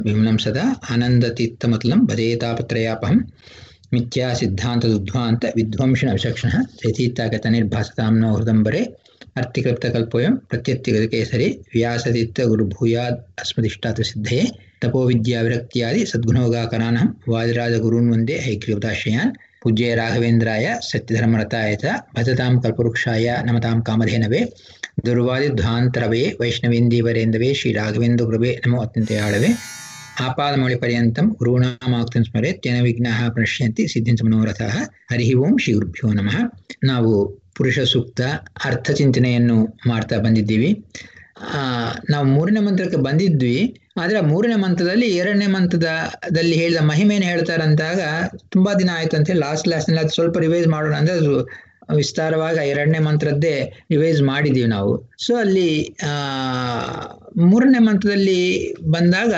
ವಿಮ್ಲಂ ಸದಾ ಆನಂದತೀರ್ಥಮತಲಂ ಭಜೇತಾಪತ್ರಯಾಪಹಂ ಮಿಥ್ಯಾ ಸಿದ್ಧಾಂತದುದ್ಧ್ವಾಂತ ವಿಧ್ವಂಸನ ವಿಚಕ್ಷಣಃ ಚೈತೀರ್ಥಾಗತ ನಿರ್ಭಾಸತಾಂ ನೋ ಹೃದಂಬರೆ ಅರ್ಥಿಕೃಪ್ತಕಲ್ಪೋಯಂ ಪ್ರತ್ಯರ್ಥಿಗತಕೇಸರಿ ವ್ಯಾಸತೀರ್ಥ ಗುರುಭೂಯಾದ್ ಅಸ್ಮದಿಷ್ಟಾತ ಸಿದ್ಧಯೇ ತಪೋವಿದ್ಯಾವಿರಕ್ತ್ಯಾದಿ ಸದ್ಗುಣೋಗಾಕರಾನಹಂ ವಾದಿರಾಜಗುರೂನ್ ವಂದೇ ಹೈಗ್ರೀವದಾಶ್ರಯಾನ್ ಪೂಜ್ಯ ರಾಘವೇಂದ್ರಾಯ ಸತ್ಯಧರ್ಮರತಾಯ ಚ ಭಜತಾಂ ಕಲ್ಪವೃಕ್ಷಾಯ ನಮತಾಂ ಕಾಮಧೇನವೇ ದುರ್ವಾದಿಧ್ವಾಂತರವೇ ವೈಷ್ಣವೇಂದೀವರೇಂದವೇ ಶ್ರೀ ರಾಘವೇಂದ್ರ ಗುರುವೇ ನಮೋ ಅತ್ಯಂತಯಾಳವೇ ಆಪಾದಮೌಳಿ ಪರ್ಯಂತಂ ಗುರುಣಾಮಾಕ್ತಂ ಸ್ಮರೆ ತೇನ ವಿಘ್ನಾಃ ಪ್ರಣಶ್ಯಂತಿ ಸಿದ್ಧಿಂಚ ಮನೋರಥಃ ಹರಿ ಓಂ ಶ್ರೀ ಗುರುಭ್ಯೋ ನಮಃ ನಾವು ಪುರುಷ ಸೂಕ್ತ ಅರ್ಥ ಚಿಂತನೆಯನ್ನು ಮಾಡ್ತಾ ಬಂದಿದ್ದೀವಿ ನಾವು ಮೂರನೇ ಮಂತ್ರಕ್ಕೆ ಬಂದಿದ್ವಿ ಆದ್ರೆ ಮೂರನೇ ಮಂತ್ರದಲ್ಲಿ ಎರಡನೇ ಮಂತ್ರದಲ್ಲಿ ಹೇಳಿದ ಮಹಿಮೆಯನ್ನು ಹೇಳ್ತಾರೆ ಅಂದಾಗ ತುಂಬಾ ದಿನ ಆಯ್ತು ಅಂತ ಹೇಳಿ ಲಾಸ್ಟ್ ಲಾಸ್ಟ್ನಲ್ಲಿ ಅದು ಸ್ವಲ್ಪ ರಿವೈಸ್ ಮಾಡೋಣ ಅಂದ್ರೆ ಅದು ವಿಸ್ತಾರವಾಗಿ ಎರಡನೇ ಮಂತ್ರದ್ದೇ ರಿವೈಸ್ ಮಾಡಿದೀವಿ ನಾವು ಸೊ ಅಲ್ಲಿ ಆ ಮೂರನೇ ಮಂತ್ರದಲ್ಲಿ ಬಂದಾಗ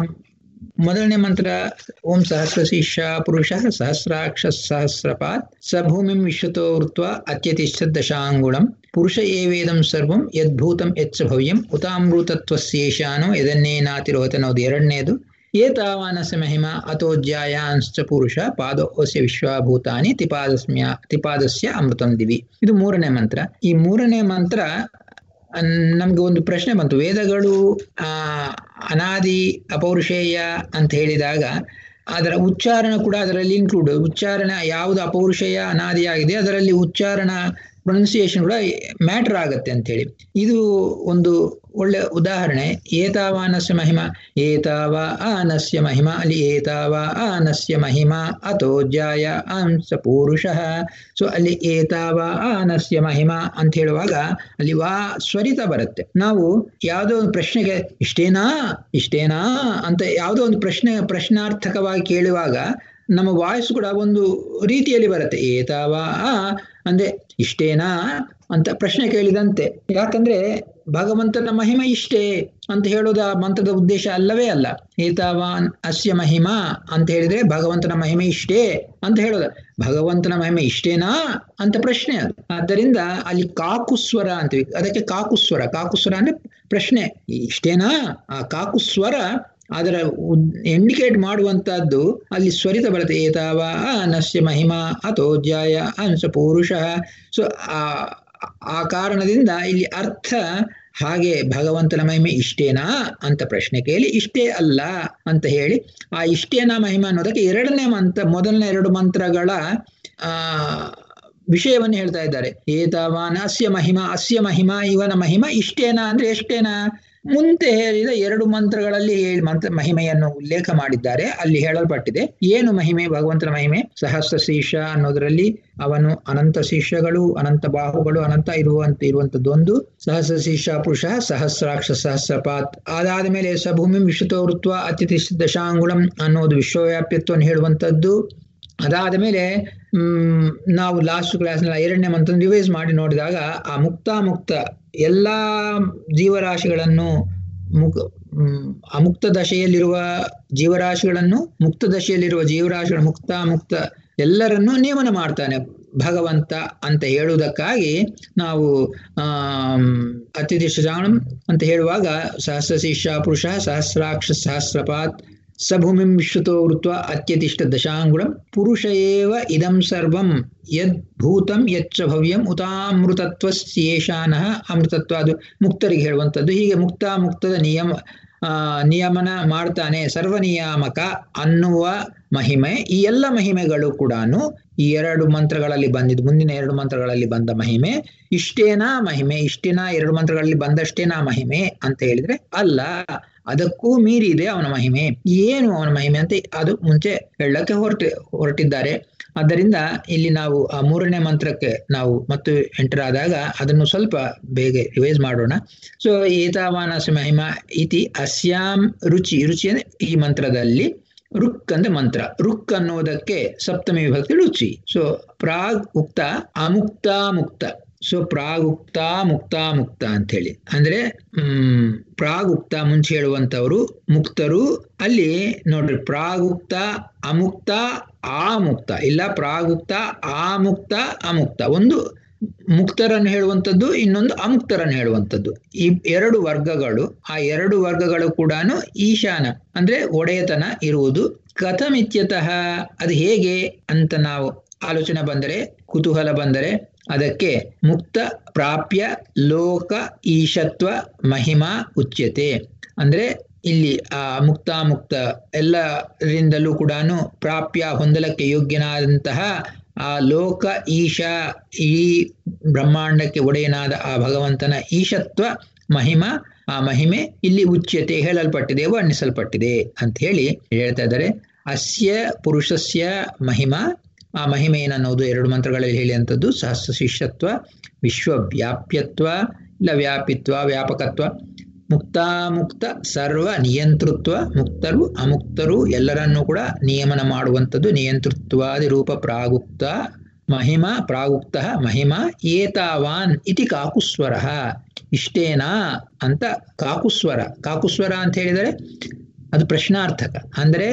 ಮೊದಲನೇ ಮಂತ್ರ ಓಂ ಸಹಸ್ರ ಶಿಷ್ಯ ಪುರುಷ ಸಹಸ್ರಾಕ್ಷ ಸಹಸ್ರಪಾತ್ ಸ ಭೂಮಿಂ ವಿಶ್ವತೋ ವೃತ್ವ ಅತ್ಯತಿಷ್ಠ ದಶಾಂಗುಳಂ ಪುರುಷ ಏವೇದಂ ಸರ್ವಂ ಯದ್ಭೂತಂ ಯಚ್ಚ ಭವ್ಯಂ ಉತಾಮೃತತ್ವಸ್ಯೇಷಾನೋ ಯದನ್ನೇನಾತಿರೋಹತನೋದು ಎರಡನೇದು ಏತಾವಾನಸ ಮಹಿಮ ಅತೋಜ್ಯಾಯಾಂಶ್ಚ ಪುರುಷ ಪಾದೋಸ್ಯ ವಿಶ್ವಭೂತಾನಿ ತಿಪಾದಸ್ಮ್ಯ ತಿಪಾದಸ್ಯ ಅಮೃತಂ ದಿವಿ ಇದು ಮೂರನೇ ಮಂತ್ರ ಈ ಮೂರನೇ ಮಂತ್ರ ನಮ್ಗೆ ಒಂದು ಪ್ರಶ್ನೆ ಬಂತು ವೇದಗಳು ಆ ಅನಾದಿ ಅಪೌರುಷೇಯ ಅಂತ ಹೇಳಿದಾಗ ಅದರ ಉಚ್ಚಾರಣ ಕೂಡ ಅದರಲ್ಲಿ ಇನ್ಕ್ಲೂಡ್ ಉಚ್ಚಾರಣ ಯಾವುದು ಅಪೌರುಷೇಯ ಅನಾದಿಯಾಗಿದೆ ಅದರಲ್ಲಿ ಉಚ್ಚಾರಣ ಪ್ರೊನೌನ್ಸಿಯೇಷನ್ ಕೂಡ ಮ್ಯಾಟರ್ ಆಗತ್ತೆ ಅಂತ ಹೇಳಿ ಇದು ಒಂದು ಒಳ್ಳೆ ಉದಾಹರಣೆ ಏತಾವಾನಸ್ಯ ಮಹಿಮ ಏತಾವ ಆನಸ್ಯ ಮಹಿಮ ಅಲ್ಲಿ ಏತಾವ ಆನಸ್ಯ ಮಹಿಮ ಅಥೋ ಜಾಯ ಅಂಶ ಪುರುಷ ಸೊ ಅಲ್ಲಿ ಏತಾವ ಆನಸ್ಯ ಮಹಿಮ ಅಂತ ಹೇಳುವಾಗ ಅಲ್ಲಿ ವಾ ಸ್ವರಿತ ಬರುತ್ತೆ ನಾವು ಯಾವುದೋ ಒಂದು ಪ್ರಶ್ನೆಗೆ ಇಷ್ಟೇನಾ ಇಷ್ಟೇನಾ ಅಂತ ಯಾವುದೋ ಒಂದು ಪ್ರಶ್ನೆ ಪ್ರಶ್ನಾರ್ಥಕವಾಗಿ ಕೇಳುವಾಗ ನಮ್ಮ ವಾಯ್ಸ್ ಕೂಡ ಒಂದು ರೀತಿಯಲ್ಲಿ ಬರುತ್ತೆ ಏತಾವ ಅಂದ್ರೆ ಇಷ್ಟೇನಾ ಅಂತ ಪ್ರಶ್ನೆ ಕೇಳಿದಂತೆ ಯಾಕಂದ್ರೆ ಭಗವಂತನ ಮಹಿಮೆ ಇಷ್ಟೇ ಅಂತ ಹೇಳೋದ ಮಂತ್ರದ ಉದ್ದೇಶ ಅಲ್ಲವೇ ಅಲ್ಲ ಏತಾವಾನ್ ಅಸ್ಯ ಮಹಿಮಾ ಅಂತ ಹೇಳಿದ್ರೆ ಭಗವಂತನ ಮಹಿಮೆ ಇಷ್ಟೇ ಅಂತ ಹೇಳೋದ ಭಗವಂತನ ಮಹಿಮೆ ಇಷ್ಟೇನಾ ಅಂತ ಪ್ರಶ್ನೆ ಅದು ಆದ್ದರಿಂದ ಅಲ್ಲಿ ಕಾಕುಸ್ವರ ಅಂತೀವಿ ಅದಕ್ಕೆ ಕಾಕುಸ್ವರ ಕಾಕುಸ್ವರ ಅಂದ್ರೆ ಪ್ರಶ್ನೆ ಇಷ್ಟೇನಾ ಆ ಕಾಕುಸ್ವರ ಅದರ ಇಂಡಿಕೇಟ್ ಮಾಡುವಂತಹದ್ದು ಅಲ್ಲಿ ಸ್ವರಿತ ಬರುತ್ತೆ ಏತಾವ ನಸ್ಯ ಮಹಿಮಾ ಅಥೋ ಜಾಯ ಅಂಶ ಪುರುಷ ಸೊ ಆ ಆ ಕಾರಣದಿಂದ ಇಲ್ಲಿ ಅರ್ಥ ಹಾಗೆ ಭಗವಂತನ ಮಹಿಮೆ ಇಷ್ಟೇನಾ ಅಂತ ಪ್ರಶ್ನೆ ಕೇಳಿ ಇಷ್ಟೇ ಅಲ್ಲ ಅಂತ ಹೇಳಿ ಆ ಇಷ್ಟೇನಾ ಮಹಿಮಾ ಅನ್ನೋದಕ್ಕೆ ಎರಡನೇ ಮಂತ್ರ ಮೊದಲನೇ ಎರಡು ಮಂತ್ರಗಳ ಆ ವಿಷಯವನ್ನು ಹೇಳ್ತಾ ಇದ್ದಾರೆ ಏತಾವಾನ್ ಅಸ್ಯ ಮಹಿಮಾ ಅಸ್ಯ ಮಹಿಮಾ ಇವನ ಮಹಿಮಾ ಇಷ್ಟೇನಾ ಅಂದ್ರೆ ಎಷ್ಟೇನಾ ಮುಂದೆ ಹೇಳಿದ ಎರಡು ಮಂತ್ರಗಳಲ್ಲಿ ಹೇಳಿ ಮಂತ್ರ ಮಹಿಮೆಯನ್ನು ಉಲ್ಲೇಖ ಮಾಡಿದ್ದಾರೆ ಅಲ್ಲಿ ಹೇಳಲ್ಪಟ್ಟಿದೆ ಏನು ಮಹಿಮೆ ಭಗವಂತನ ಮಹಿಮೆ ಸಹಸ್ರ ಶೀರ್ಷ ಅನ್ನೋದರಲ್ಲಿ ಅವನು ಅನಂತ ಶಿಷ್ಯಗಳು ಅನಂತ ಬಾಹುಗಳು ಅನಂತ ಇರುವಂತ ಇರುವಂತದ್ದೊಂದು ಸಹಸ್ರ ಶೀರ್ಷ ಪುರುಷ ಸಹಸ್ರಾಕ್ಷ ಸಹಸ್ರಪಾತ್ ಅದಾದ ಮೇಲೆ ಸಭೂಮಿ ವಿಶ್ವತೋ ವೃತ್ವ ಅತಿಥಿ ದಶಾಂಗುಳಂ ಅನ್ನೋದು ವಿಶ್ವವ್ಯಾಪ್ಯತ್ವವನ್ನು ಹೇಳುವಂಥದ್ದು ಅದಾದ ಮೇಲೆ ಹ್ಮ್ ನಾವು ಲಾಸ್ಟ್ ಕ್ಲಾಸ್ನ ಎರಡನೇ ಮಂತ್ರ ರಿವೈಸ್ ಮಾಡಿ ನೋಡಿದಾಗ ಆ ಮುಕ್ತ ಮುಕ್ತ ಎಲ್ಲಾ ಜೀವರಾಶಿಗಳನ್ನು ಮುಕ್ ಅಮುಕ್ತ ದಶೆಯಲ್ಲಿರುವ ಜೀವರಾಶಿಗಳನ್ನು ಮುಕ್ತ ದಶೆಯಲ್ಲಿರುವ ಜೀವರಾಶಿಗಳ ಮುಕ್ತ ಮುಕ್ತ ಎಲ್ಲರನ್ನೂ ನೇಮನ ಮಾಡ್ತಾನೆ ಭಗವಂತ ಅಂತ ಹೇಳುವುದಕ್ಕಾಗಿ ನಾವು ಆ ಅತಿಥಿ ಶಜಾಣಂ ಅಂತ ಹೇಳುವಾಗ ಸಹಸ್ರ ಶಿಷ್ಯ ಪುರುಷ ಸಹಸ್ರಾಕ್ಷ ಸಹಸ್ರಪಾತ್ ಸಭೂಮಿಂ ವಿಶ್ವತೋ ವೃತ್ವ ಅತ್ಯತಿಷ್ಠ ದಶಾಂಗುಳಂ ಪುರುಷ ಏವ ಇದಂ ಸರ್ವಂ ಯದ್ ಭೂತಂ ಯಚ್ಚ ಭವ್ಯಂ ಉತಾಮೃತತ್ವಸ್ಯೇಷಾನಃ ಅಮೃತತ್ವ ಅದು ಮುಕ್ತರಿಗೆ ಹೇಳುವಂಥದ್ದು ಹೀಗೆ ಮುಕ್ತ ಮುಕ್ತದ ನಿಯಮ ನಿಯಮನ ಮಾಡ್ತಾನೆ ಸರ್ವನಿಯಾಮಕ ಅನ್ನುವ ಮಹಿಮೆ ಈ ಎಲ್ಲ ಮಹಿಮೆಗಳು ಕೂಡ ಈ ಎರಡು ಮಂತ್ರಗಳಲ್ಲಿ ಬಂದಿದ್ದು ಮುಂದಿನ ಎರಡು ಮಂತ್ರಗಳಲ್ಲಿ ಬಂದ ಮಹಿಮೆ ಇಷ್ಟೇನಾ ಮಹಿಮೆ ಇಷ್ಟೇನಾ ಎರಡು ಮಂತ್ರಗಳಲ್ಲಿ ಬಂದಷ್ಟೇನಾ ಮಹಿಮೆ ಅಂತ ಹೇಳಿದ್ರೆ ಅಲ್ಲ ಅದಕ್ಕೂ ಮೀರಿ ಇದೆ ಅವನ ಮಹಿಮೆ ಏನು ಅವನ ಮಹಿಮೆ ಅಂತ ಅದು ಮುಂಚೆ ಹೇಳಕ್ಕೆ ಹೊರಟಿ ಹೊರಟಿದ್ದಾರೆ ಆದ್ದರಿಂದ ಇಲ್ಲಿ ನಾವು ಆ ಮೂರನೇ ಮಂತ್ರಕ್ಕೆ ನಾವು ಮತ್ತು ಎಂಟರ್ ಆದಾಗ ಅದನ್ನು ಸ್ವಲ್ಪ ಬೇಗ ರಿವೈಸ್ ಮಾಡೋಣ ಸೊ ಏತಾವಾನಸ ಮಹಿಮಾ ಇತಿ ಅಸ್ಯಾಂ ರುಚಿ ರುಚಿ ಅಂದ್ರೆ ಈ ಮಂತ್ರದಲ್ಲಿ ರುಕ್ ಅಂದ್ರೆ ಮಂತ್ರ ರುಕ್ ಅನ್ನೋದಕ್ಕೆ ಸಪ್ತಮಿ ವಿಭಕ್ತಿ ರುಚಿ ಸೊ ಪ್ರಾಗ್ ಉಕ್ತ ಅಮುಕ್ತ ಮುಕ್ತ ಸೊ ಪ್ರಾಗುಕ್ತ ಮುಕ್ತ ಮುಕ್ತ ಅಂತ ಹೇಳಿ ಅಂದ್ರೆ ಹ್ಮ್ ಪ್ರಾಗುಕ್ತ ಮುಂಚೆ ಹೇಳುವಂತವರು ಮುಕ್ತರು ಅಲ್ಲಿ ನೋಡ್ರಿ ಪ್ರಾಗುಕ್ತ ಅಮುಕ್ತ ಆಮುಕ್ತ ಇಲ್ಲ ಪ್ರಾಗುಕ್ತ ಆಮುಕ್ತ ಅಮುಕ್ತ ಒಂದು ಮುಕ್ತರನ್ನು ಹೇಳುವಂಥದ್ದು ಇನ್ನೊಂದು ಅಮುಕ್ತರನ್ನು ಹೇಳುವಂಥದ್ದು ಈ ಎರಡು ವರ್ಗಗಳು ಆ ಎರಡು ವರ್ಗಗಳು ಕೂಡ ಈಶಾನ ಅಂದ್ರೆ ಒಡೆಯತನ ಇರುವುದು ಕಥಮಿತ್ಯತಃ ಅದು ಹೇಗೆ ಅಂತ ನಾವು ಆಲೋಚನೆ ಬಂದರೆ ಕುತೂಹಲ ಬಂದರೆ ಅದಕ್ಕೆ ಮುಕ್ತ ಪ್ರಾಪ್ಯ ಲೋಕ ಈಶತ್ವ ಮಹಿಮಾ ಉಚ್ಯತೆ ಅಂದ್ರೆ ಇಲ್ಲಿ ಆ ಮುಕ್ತ ಮುಕ್ತ ಎಲ್ಲರಿಂದಲೂ ಕೂಡ ಪ್ರಾಪ್ಯ ಹೊಂದಲಕ್ಕೆ ಯೋಗ್ಯನಾದಂತಹ ಆ ಲೋಕ ಈಶ ಈ ಬ್ರಹ್ಮಾಂಡಕ್ಕೆ ಒಡೆಯನಾದ ಆ ಭಗವಂತನ ಈಶತ್ವ ಮಹಿಮಾ ಆ ಮಹಿಮೆ ಇಲ್ಲಿ ಉಚ್ಯತೆ ಹೇಳಲ್ಪಟ್ಟಿದೆ ವರ್ಣಿಸಲ್ಪಟ್ಟಿದೆ ಅಂತ ಹೇಳಿ ಹೇಳ್ತಾ ಇದ್ದಾರೆ ಅಸ್ಯ ಪುರುಷಸ್ಯ ಮಹಿಮಾ ಆ ಮಹಿಮೆ ಏನನ್ನೋದು ಎರಡು ಮಂತ್ರಗಳಲ್ಲಿ ಹೇಳಿ ಅಂತದ್ದು ಸಹಸ್ರ ಶಿಷ್ಯತ್ವ ವಿಶ್ವವ್ಯಾಪ್ಯತ್ವ ಇಲ್ಲ ವ್ಯಾಪಿತ್ವ ವ್ಯಾಪಕತ್ವ ಮುಕ್ತಾಮುಕ್ತ ಸರ್ವ ನಿಯಂತೃತ್ವ ಮುಕ್ತರು ಅಮುಕ್ತರು ಎಲ್ಲರನ್ನೂ ಕೂಡ ನಿಯಮನ ಮಾಡುವಂಥದ್ದು ನಿಯಂತೃತ್ವಾದಿ ರೂಪ ಪ್ರಾಗುಕ್ತ ಮಹಿಮಾ ಪ್ರಾಗುಕ್ತ ಮಹಿಮಾ ಏತಾವಾನ್ ಇತಿ ಕಾಕುಸ್ವರ ಇಷ್ಟೇನಾ ಅಂತ ಕಾಕುಸ್ವರ ಕಾಕುಸ್ವರ ಅಂತ ಹೇಳಿದರೆ ಅದು ಪ್ರಶ್ನಾರ್ಥಕ ಅಂದ್ರೆ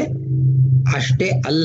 ಅಷ್ಟೇ ಅಲ್ಲ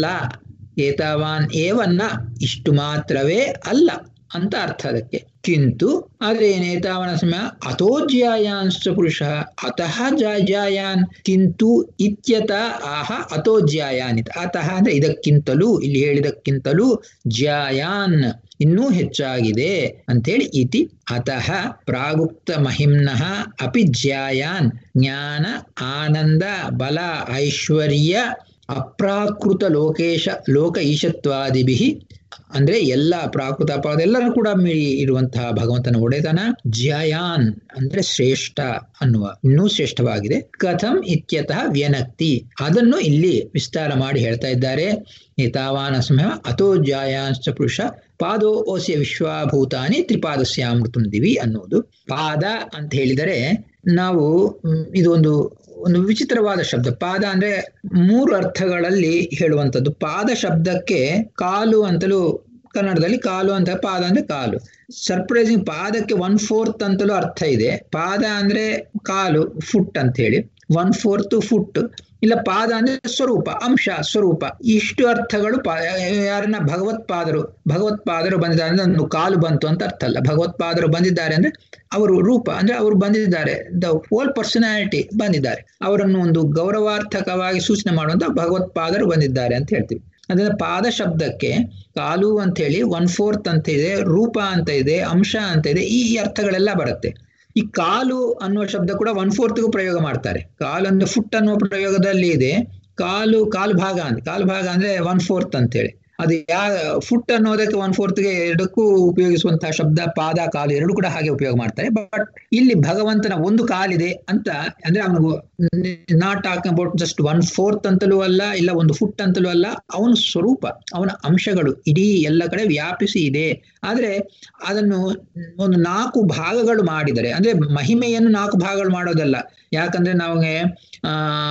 ಏತಾವಾನ್ ಏವನ್ನ ಇಷ್ಟು ಮಾತ್ರವೇ ಅಲ್ಲ ಅಂತ ಅರ್ಥ ಅದಕ್ಕೆ ಕಿಂತು ಆದ್ರೆ ಏನೇತಾವನ ಸಮಯ ಅಥೋಜ್ಯಾಯಾನ್ಶ್ಚ ಪುರುಷ ಅತಃ ಜಾಯಾನ್ ಕಿಂತು ಇತ್ಯತ ಆಹ ಅಥೋಜ್ಯಾಯಾನ್ ಇತ ಅತಃ ಅಂದ್ರೆ ಇದಕ್ಕಿಂತಲೂ ಇಲ್ಲಿ ಹೇಳಿದಕ್ಕಿಂತಲೂ ಜ್ಯಾಯಾನ್ ಇನ್ನೂ ಹೆಚ್ಚಾಗಿದೆ ಅಂತೇಳಿ ಇತಿ ಅತಃ ಪ್ರಾಗುಕ್ತ ಮಹಿಮ್ನಃ ಅಪಿ ಜ್ಯಾಯಾನ್ ಜ್ಞಾನ ಆನಂದ ಬಲ ಐಶ್ವರ್ಯ ಅಪ್ರಾಕೃತ ಲೋಕೇಶ ಲೋಕ ಈಶತ್ವಾದಿಭಿ ಅಂದ್ರೆ ಎಲ್ಲ ಪ್ರಾಕೃತ ಅಪರಾಧ ಎಲ್ಲರೂ ಕೂಡ ಮೀರಿ ಇರುವಂತಹ ಭಗವಂತನ ಒಡೆತನ ಜ್ಯಾಯಾನ್ ಅಂದ್ರೆ ಶ್ರೇಷ್ಠ ಅನ್ನುವ ಇನ್ನೂ ಶ್ರೇಷ್ಠವಾಗಿದೆ ಕಥಂ ಇತ್ಯತಃ ವ್ಯನಕ್ತಿ ಅದನ್ನು ಇಲ್ಲಿ ವಿಸ್ತಾರ ಮಾಡಿ ಹೇಳ್ತಾ ಇದ್ದಾರೆ ಏತಾವಾನ ಸಮಯ ಅಥೋ ಜಾಯಾಂಶ್ಚ ಪುರುಷ ಪಾದೋ ಓಸ್ಯ ವಿಶ್ವಾಭೂತಾನಿ ತ್ರಿಪಾದಸ್ಯಾಮೃತಂ ದಿವಿ ಅನ್ನುವುದು ಪಾದ ಅಂತ ಹೇಳಿದರೆ ನಾವು ಇದು ಒಂದು ಒಂದು ವಿಚಿತ್ರವಾದ ಶಬ್ದ ಪಾದ ಅಂದ್ರೆ ಮೂರು ಅರ್ಥಗಳಲ್ಲಿ ಹೇಳುವಂಥದ್ದು ಪಾದ ಶಬ್ದಕ್ಕೆ ಕಾಲು ಅಂತಲೂ ಕನ್ನಡದಲ್ಲಿ ಕಾಲು ಅಂತ ಪಾದ ಅಂದ್ರೆ ಕಾಲು ಸರ್ಪ್ರೈಸಿಂಗ್ ಪಾದಕ್ಕೆ ಒನ್ ಫೋರ್ತ್ ಅಂತಲೂ ಅರ್ಥ ಇದೆ ಪಾದ ಅಂದ್ರೆ ಕಾಲು ಫುಟ್ ಅಂತ ಹೇಳಿ ಒನ್ ಫೋರ್ತ್ ಫುಟ್ ಇಲ್ಲ ಪಾದ ಅಂದ್ರೆ ಸ್ವರೂಪ ಅಂಶ ಸ್ವರೂಪ ಇಷ್ಟು ಅರ್ಥಗಳು ಯಾರನ್ನ ಭಗವತ್ಪಾದರು ಭಗವತ್ಪಾದರು ಬಂದಿದ್ದಾರೆ ಅಂದ್ರೆ ಒಂದು ಕಾಲು ಬಂತು ಅಂತ ಅರ್ಥ ಅಲ್ಲ ಭಗವತ್ಪಾದರು ಬಂದಿದ್ದಾರೆ ಅಂದ್ರೆ ಅವರು ರೂಪ ಅಂದ್ರೆ ಅವರು ಬಂದಿದ್ದಾರೆ ದ ಹೋಲ್ ಪರ್ಸನಾಲಿಟಿ ಬಂದಿದ್ದಾರೆ ಅವರನ್ನು ಒಂದು ಗೌರವಾರ್ಥಕವಾಗಿ ಸೂಚನೆ ಮಾಡುವಂತ ಭಗವತ್ಪಾದರು ಬಂದಿದ್ದಾರೆ ಅಂತ ಹೇಳ್ತೀವಿ ಅದನ್ನ ಪಾದ ಶಬ್ದಕ್ಕೆ ಕಾಲು ಅಂತ ಹೇಳಿ ಒನ್ ಫೋರ್ತ್ ಅಂತ ಇದೆ ರೂಪ ಅಂತ ಇದೆ ಅಂಶ ಅಂತ ಇದೆ ಈ ಅರ್ಥಗಳೆಲ್ಲ ಬರುತ್ತೆ ಈ ಕಾಲು ಅನ್ನುವ ಶಬ್ದ ಕೂಡ ಒನ್ ಫೋರ್ತ್ಗೂ ಪ್ರಯೋಗ ಮಾಡ್ತಾರೆ ಕಾಲು ಅಂದ್ರೆ ಫುಟ್ ಅನ್ನುವ ಪ್ರಯೋಗದಲ್ಲಿ ಇದೆ ಕಾಲು ಕಾಲು ಭಾಗ ಅಂತ ಕಾಲು ಭಾಗ ಅಂದ್ರೆ ಒನ್ ಫೋರ್ತ್ ಅಂತೇಳಿ ಅದು ಯಾ ಫುಟ್ ಅನ್ನೋದಕ್ಕೆ ಒನ್ ಫೋರ್ತ್ಗೆ ಎರಡಕ್ಕೂ ಉಪಯೋಗಿಸುವಂತಹ ಶಬ್ದ ಪಾದ ಕಾಲು ಎರಡು ಕೂಡ ಹಾಗೆ ಉಪಯೋಗ ಮಾಡ್ತಾರೆ ಬಟ್ ಇಲ್ಲಿ ಭಗವಂತನ ಒಂದು ಕಾಲಿದೆ ಅಂತ ಅಂದ್ರೆ ಅವನಿಗೂ not talk about just one fourth ಅಂತಲೂ ಅಲ್ಲ ಇಲ್ಲ ಒಂದು ಫುಟ್ ಅಂತಲೂ ಅಲ್ಲ ಅವನ ಸ್ವರೂಪ ಅವನ ಅಂಶಗಳು ಇಡೀ ಎಲ್ಲ ಕಡೆ ವ್ಯಾಪಿಸಿ ಇದೆ ಆದ್ರೆ ಅದನ್ನು ಒಂದು ನಾಲ್ಕು ಭಾಗಗಳು ಮಾಡಿದರೆ ಅಂದ್ರೆ ಮಹಿಮೆಯನ್ನು ನಾಲ್ಕು ಭಾಗಗಳು ಮಾಡೋದಲ್ಲ ಯಾಕಂದ್ರೆ ನಮಗೆ ಆ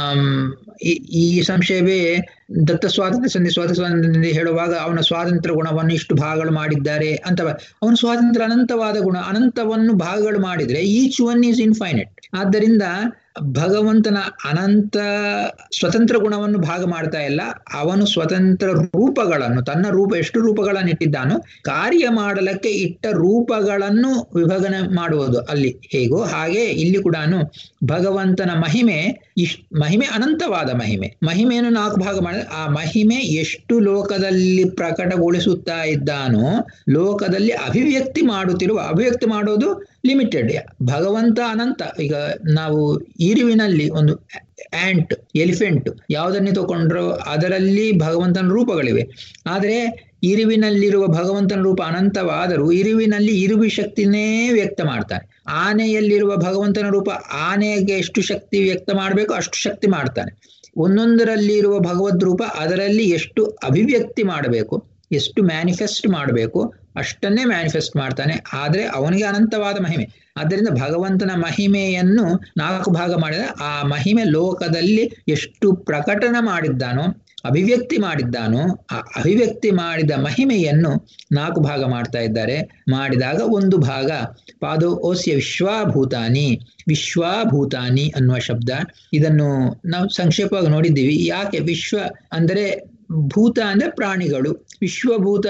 ಈ ಸಂಶಯವೇ ದತ್ತ ಸ್ವಾತಂತ್ರ್ಯ ಸಂಧಿ ಸ್ವಾತಂತ್ರ್ಯ ಹೇಳುವಾಗ ಅವನ ಸ್ವಾತಂತ್ರ್ಯ ಗುಣವನ್ನು ಇಷ್ಟು ಭಾಗಗಳು ಮಾಡಿದ್ದಾರೆ ಅಂತ ಅವನ ಸ್ವಾತಂತ್ರ್ಯ ಅನಂತವಾದ ಗುಣ ಅನಂತವನ್ನು ಭಾಗಗಳು ಮಾಡಿದ್ರೆ ಈಚ್ ಒನ್ ಈಸ್ ಇನ್ಫೈನೆಟ್ ಆದ್ದರಿಂದ ಭಗವಂತನ ಅನಂತ ಸ್ವತಂತ್ರ ಗುಣವನ್ನು ಭಾಗ ಮಾಡ್ತಾ ಇಲ್ಲ ಅವನು ಸ್ವತಂತ್ರ ರೂಪಗಳನ್ನು ತನ್ನ ರೂಪ ಎಷ್ಟು ರೂಪಗಳನ್ನು ಇಟ್ಟಿದ್ದಾನೋ ಕಾರ್ಯ ಮಾಡಲಕ್ಕೆ ಇಟ್ಟ ರೂಪಗಳನ್ನು ವಿಭಜನೆ ಮಾಡುವುದು ಅಲ್ಲಿ ಹೇಗೋ ಹಾಗೆ ಇಲ್ಲಿ ಕೂಡ ಭಗವಂತನ ಮಹಿಮೆ ಇಷ್ಟ ಮಹಿಮೆ ಅನಂತವಾದ ಮಹಿಮೆ ಮಹಿಮೆಯನ್ನು ನಾಲ್ಕು ಭಾಗ ಮಾಡಿದ ಆ ಮಹಿಮೆ ಎಷ್ಟು ಲೋಕದಲ್ಲಿ ಪ್ರಕಟಗೊಳಿಸುತ್ತಾ ಇದ್ದಾನೋ ಲೋಕದಲ್ಲಿ ಅಭಿವ್ಯಕ್ತಿ ಮಾಡುತ್ತಿರುವ ಅಭಿವ್ಯಕ್ತಿ ಮಾಡೋದು ಲಿಮಿಟೆಡ್ ಭಗವಂತ ಅನಂತ ಈಗ ನಾವು ಇರುವಿನಲ್ಲಿ ಒಂದು ಆಂಟ್ ಎಲಿಫೆಂಟ್ ಯಾವುದನ್ನೇ ತಗೊಂಡ್ರು ಅದರಲ್ಲಿ ಭಗವಂತನ ರೂಪಗಳಿವೆ ಆದರೆ ಇರುವಿನಲ್ಲಿರುವ ಭಗವಂತನ ರೂಪ ಅನಂತವಾದರೂ ಇರುವಿನಲ್ಲಿ ಇರುವಿ ಶಕ್ತಿನೇ ವ್ಯಕ್ತ ಮಾಡ್ತಾನೆ ಆನೆಯಲ್ಲಿರುವ ಭಗವಂತನ ರೂಪ ಆನೆಗೆ ಎಷ್ಟು ಶಕ್ತಿ ವ್ಯಕ್ತ ಮಾಡಬೇಕು ಅಷ್ಟು ಶಕ್ತಿ ಮಾಡ್ತಾನೆ ಒಂದೊಂದರಲ್ಲಿ ಇರುವ ಭಗವದ್ ರೂಪ ಅದರಲ್ಲಿ ಎಷ್ಟು ಅಭಿವ್ಯಕ್ತಿ ಮಾಡಬೇಕು ಎಷ್ಟು ಮ್ಯಾನಿಫೆಸ್ಟ್ ಮಾಡಬೇಕು ಅಷ್ಟನ್ನೇ ಮ್ಯಾನಿಫೆಸ್ಟ್ ಮಾಡ್ತಾನೆ ಆದರೆ ಅವನಿಗೆ ಅನಂತವಾದ ಮಹಿಮೆ ಆದ್ದರಿಂದ ಭಗವಂತನ ಮಹಿಮೆಯನ್ನು ನಾಲ್ಕು ಭಾಗ ಮಾಡಿದ ಆ ಮಹಿಮೆ ಲೋಕದಲ್ಲಿ ಎಷ್ಟು ಪ್ರಕಟಣ ಮಾಡಿದ್ದಾನೋ ಅಭಿವ್ಯಕ್ತಿ ಮಾಡಿದ್ದಾನೋ ಆ ಅಭಿವ್ಯಕ್ತಿ ಮಾಡಿದ ಮಹಿಮೆಯನ್ನು ನಾಲ್ಕು ಭಾಗ ಮಾಡ್ತಾ ಇದ್ದಾರೆ ಮಾಡಿದಾಗ ಒಂದು ಭಾಗ ಪಾದೋ ಓಸ್ಯ ವಿಶ್ವಾಭೂತಾನಿ ವಿಶ್ವಾಭೂತಾನಿ ಅನ್ನುವ ಶಬ್ದ ಇದನ್ನು ನಾವು ಸಂಕ್ಷೇಪವಾಗಿ ನೋಡಿದ್ದೀವಿ ಯಾಕೆ ವಿಶ್ವ ಅಂದರೆ ಭೂತ ಅಂದ್ರೆ ಪ್ರಾಣಿಗಳು ವಿಶ್ವಭೂತ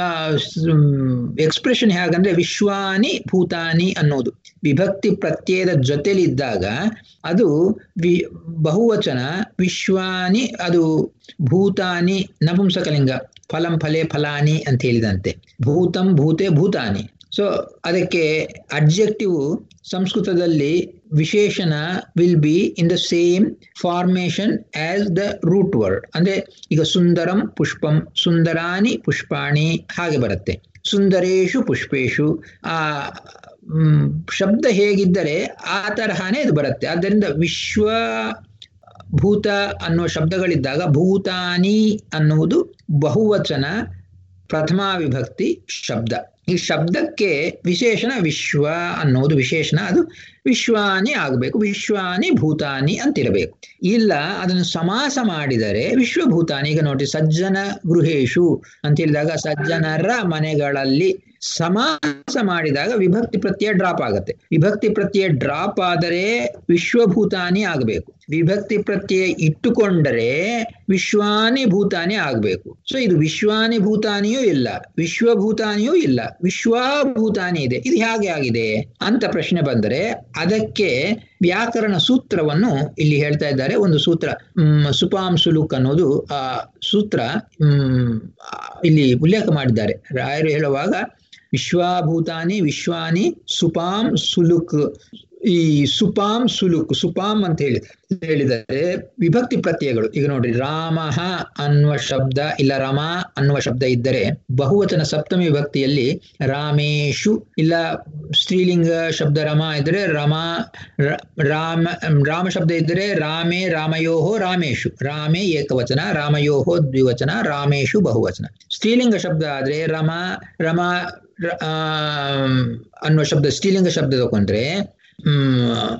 ಎಕ್ಸ್ಪ್ರೆಷನ್ ಹೇಗಂದ್ರೆ ವಿಶ್ವಾನಿ ಭೂತಾನಿ ಅನ್ನೋದು ವಿಭಕ್ತಿ ಪ್ರತ್ಯಯದ ಜೊತೆಲಿದ್ದಾಗ ಅದು ವಿ ಬಹುವಚನ ವಿಶ್ವಾನಿ ಅದು ಭೂತಾನಿ ನಪುಂಸಕಲಿಂಗ ಫಲಂ ಫಲೆ ಫಲಾನಿ ಅಂತ ಹೇಳಿದಂತೆ ಭೂತಂ ಭೂತೆ ಭೂತಾನಿ ಸೊ ಅದಕ್ಕೆ ಅಬ್ಜೆಕ್ಟಿವ್ ಸಂಸ್ಕೃತದಲ್ಲಿ ವಿಶೇಷಣ will be in the same formation as the root word ಅಂದ್ರೆ ಈಗ ಸುಂದರಂ ಪುಷ್ಪಂ ಸುಂದರಾನಿ ಪುಷ್ಪಾಣಿ ಹಾಗೆ ಬರುತ್ತೆ ಸುಂದರೇಶು ಪುಷ್ಪೇಶು ಆ ಶಬ್ದ ಹೇಗಿದ್ದರೆ ಆ ತರಹನೇ ಇದು ಬರುತ್ತೆ ಆದ್ದರಿಂದ ವಿಶ್ವ ಭೂತ ಅನ್ನುವ ಶಬ್ದಗಳಿದ್ದಾಗ ಭೂತಾನಿ ಅನ್ನುವುದು ಬಹುವಚನ ಪ್ರಥಮಾ ವಿಭಕ್ತಿ ಶಬ್ದ ಈ ಶಬ್ದಕ್ಕೆ ವಿಶೇಷಣ ವಿಶ್ವ ಅನ್ನೋದು ವಿಶೇಷಣ ಅದು ವಿಶ್ವಾನಿ ಆಗಬೇಕು ವಿಶ್ವಾನಿ ಭೂತಾನಿ ಅಂತಿರಬೇಕು ಇಲ್ಲ ಅದನ್ನು ಸಮಾಸ ಮಾಡಿದರೆ ವಿಶ್ವಭೂತಾನಿ ಈಗ ನೋಡಿ ಸಜ್ಜನ ಗೃಹೇಶು ಅಂತ ಹೇಳಿದಾಗ ಸಜ್ಜನರ ಮನೆಗಳಲ್ಲಿ ಸಮಾಸ ಮಾಡಿದಾಗ ವಿಭಕ್ತಿ ಪ್ರತ್ಯಯ ಡ್ರಾಪ್ ಆಗುತ್ತೆ ವಿಭಕ್ತಿ ಪ್ರತ್ಯಯ ಡ್ರಾಪ್ ಆದರೆ ವಿಶ್ವಭೂತಾನಿ ಆಗಬೇಕು ವಿಭಕ್ತಿ ಪ್ರತ್ಯಯ ಇಟ್ಟುಕೊಂಡರೆ ವಿಶ್ವಾನಿ ಭೂತಾನಿ ಆಗಬೇಕು ಸೊ ಇದು ವಿಶ್ವಾನಿ ಭೂತಾನಿಯೂ ಇಲ್ಲ ವಿಶ್ವಭೂತಾನಿಯೂ ಇಲ್ಲ ವಿಶ್ವಭೂತಾನಿ ಇದೆ ಇದು ಹೇಗೆ ಆಗಿದೆ ಅಂತ ಪ್ರಶ್ನೆ ಬಂದರೆ ಅದಕ್ಕೆ ವ್ಯಾಕರಣ ಸೂತ್ರವನ್ನು ಇಲ್ಲಿ ಹೇಳ್ತಾ ಇದ್ದಾರೆ ಒಂದು ಸೂತ್ರ ಹ್ಮ್ ಸುಪಾಂ ಸುಲುಕ್ ಅನ್ನೋದು ಆ ಸೂತ್ರ ಹ್ಮ್ ಇಲ್ಲಿ ಉಲ್ಲೇಖ ಮಾಡಿದ್ದಾರೆ ರಾಯರು ಹೇಳುವಾಗ ವಿಶ್ವಾಭೂತಾನಿ ವಿಶ್ವಾನಿ ಸುಪಾಂ ಸುಲುಕ್ ಈ ಸುಪಾಂ ಸುಲುಕ್ ಸುಪಾಂ ಅಂತ ಹೇಳಿ ಹೇಳಿದರೆ ವಿಭಕ್ತಿ ಪ್ರತ್ಯಯಗಳು ಈಗ ನೋಡ್ರಿ ರಾಮ ಅನ್ನುವ ಶಬ್ದ ಇಲ್ಲ ರಮ ಅನ್ನುವ ಶಬ್ದ ಇದ್ದರೆ ಬಹುವಚನ ಸಪ್ತಮಿ ವಿಭಕ್ತಿಯಲ್ಲಿ ರಾಮೇಶು ಇಲ್ಲ ಸ್ತ್ರೀಲಿಂಗ ಶಬ್ದ ರಮ ಇದ್ದರೆ ರಮ ರಾಮ ರಾಮ ಶಬ್ದ ಇದ್ದರೆ ರಾಮೇ ರಾಮಯೋಹೋ ರಾಮೇಶು ರಾಮೇ ಏಕವಚನ ರಾಮಯೋಹೋ ದ್ವಿವಚನ ರಾಮೇಶು ಬಹುವಚನ ಸ್ತ್ರೀಲಿಂಗ ಶಬ್ದ ಆದ್ರೆ ರಮ ರಮ ಅನ್ನುವ ಶಬ್ದ ಸ್ತ್ರೀಲಿಂಗ ಶಬ್ದ ತಗೊಂಡ್ರೆ ಹ್ಮ್